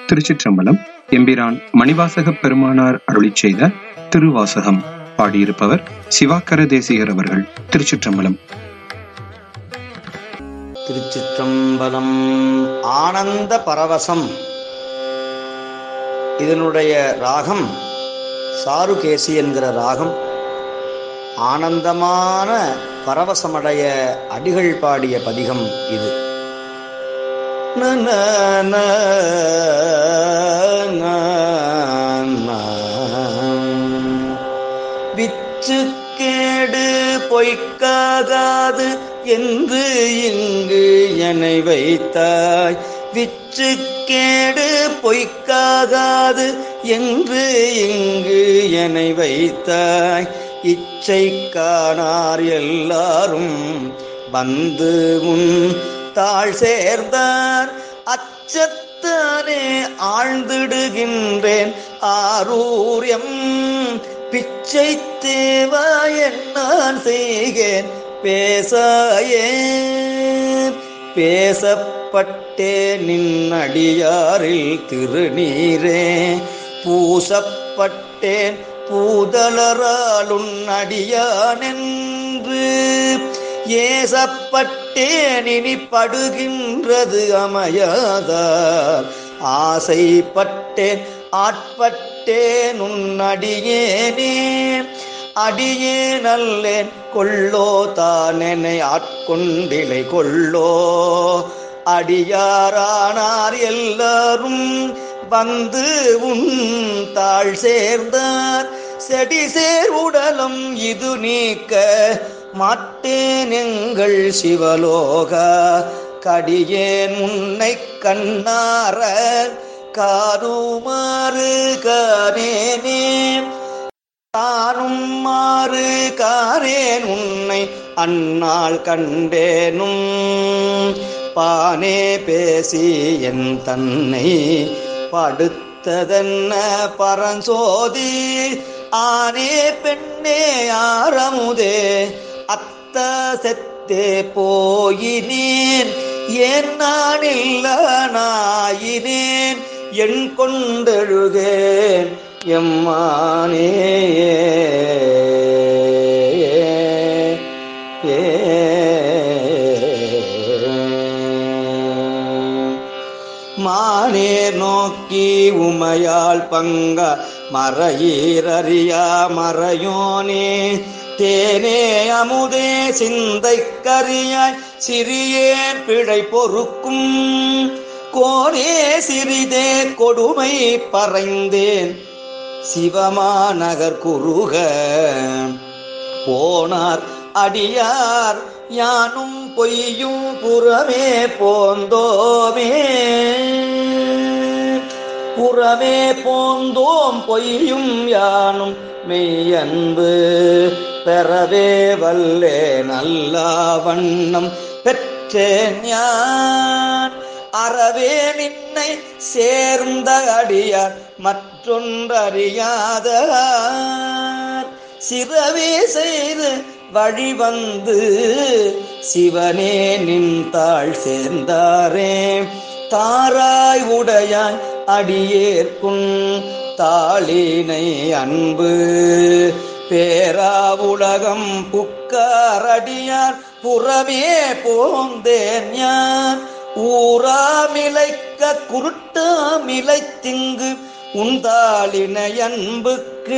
திருச்சிற்றம்பலம் எம்பிரான் மணிவாசக பெருமானார் அருளிச் செய்த திருவாசகம் பாடியிருப்பவர் சிவாக்கர தேசிகர் அவர்கள் திருச்சிற்றம்பலம் திருச்சிற்றம்பலம் ஆனந்த பரவசம் இதனுடைய ராகம் சாருகேசி என்கிற ராகம் ஆனந்தமான பரவசமடைய அடிகள் பாடிய பதிகம் இது நன ந ந ந. விச்சு கேடு பொய்க்காகாது என்று இங்கு என்னை வைத்தாய் விச்சு கேடு பொய்க்காகாது என்று இங்கு என்னை வைத்தாய் இச்சை காணார் எல்லாரும் வந்து உன் தாழ் சேர்ந்தார் அச்சத்தானே ஆழ்ந்திடுகின்றேன் ஆரூரியம் பிச்சை தேவா நான் செய்கேன் பேசாயே பேசப்பட்டே நின்னடியாரில் திருநீரே பூசப்பட்டேன் பூதலராலுன் அடியானென்று ஏசப்பட்டேன் இனி படுகின்றது அமையாதார் ஆசைப்பட்டேன் ஆட்பட்டேன் உன் அடியேனே அடியே நல்லேன் கொள்ளோ தானெனை ஆட்கொண்டிலை கொள்ளோ அடியாரானார் எல்லாரும் வந்து உன் தாழ் சேர்ந்தார் செடி சேர் உடலம் இது நீக்க மாட்டேன் எங்கள் சிவலோகா கடியேன் உன்னை கண்ணார காருமாறு காரேனே தானும் மாறு காரேன் உன்னை அந்நாள் கண்டேனும் பானே பேசி என் தன்னை படுத்ததென்ன பரஞ்சோதி ஆனே பெண்ணே ஆரமுதே அத்த செத்தே போயினேன் ஏன் நான் இல்ல நாயினேன் என் கொண்டெழுகேன் எம்மானே ஏ மானேர் நோக்கி உமையாள் பங்க மறையீரறியா மறையோனே தேனே அமுதே சிந்தை கரியாய் சிறியேன் பிழை பொறுக்கும் கோனே சிறிதே கொடுமை பறைந்தேன் சிவமாநகர் குருக போனார் அடியார் யானும் பொய்யும் புறமே போந்தோமே புறமே போந்தோம் பொய்யும் யானும் மெய்யன்பு பெறவே வல்லே நல்ல வண்ணம் பெற்றேன் யான் அறவே நின்னை சேர்ந்த அடியார் மற்றொன்றறியாத சிறவே செய்து வழிவந்து சிவனே நின் தாழ் சேர்ந்தாரே தாராய் உடையாய் அடியேற்கும் தாளினை அன்பு பேரா உலகம் புக்காரடியார் புறமே போந்தேன் யான் ஊராமிலைக்க குருட்டாமிலை திங்கு உந்தாளினை அன்புக்கு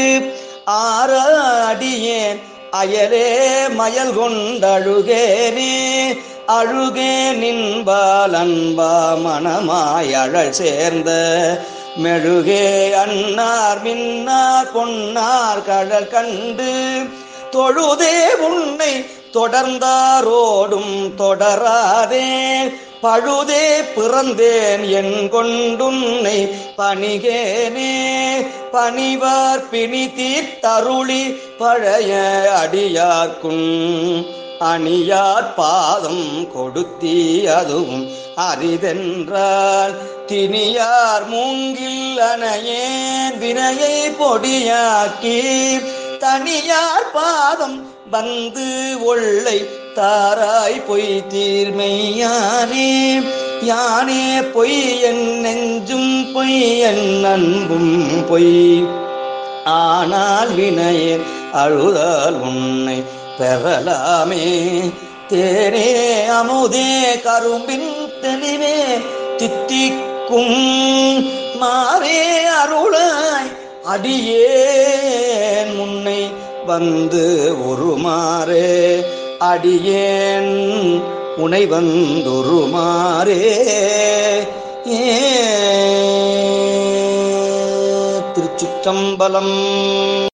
ஆறாடியேன் அயலே மயல் கொண்டழுகேனே அழுகே நின்பால் அன்பா மனமாய் அழல் சேர்ந்த மெழுகே அன்னார் மின்னார் பொன்னார் கடல் கண்டு தொழுதே உன்னை தொடர்ந்தாரோடும் தொடராதே பழுதே பிறந்தேன் என் கொண்டுன்னை பணிகேனே பணிவார் பிணி தீர்த்தருளி பழைய அடியார்க்கும் அணியார் பாதம் கொடுத்தி அதுவும் அரிதென்றால் தினியார் மூங்கில் அணையேன் வினையை பொடியாக்கி தனியார் பாதம் வந்து ஒள்ளை தாராய் பொய் தீர்மையானே யானே பொய் என் நெஞ்சும் பொய் என் அன்பும் பொய் ஆனால் வினையேன் அழுதால் உன்னை பெறலாமே தேனே அமுதே கரும்பின் தெளிவே தித்திக்கும் மாறே அருளாய் அடியேன் முன்னை வந்து உருமாறே அடியேன் உனை வந்துருமாறே ஏ திருச்சிற்றம்பலம்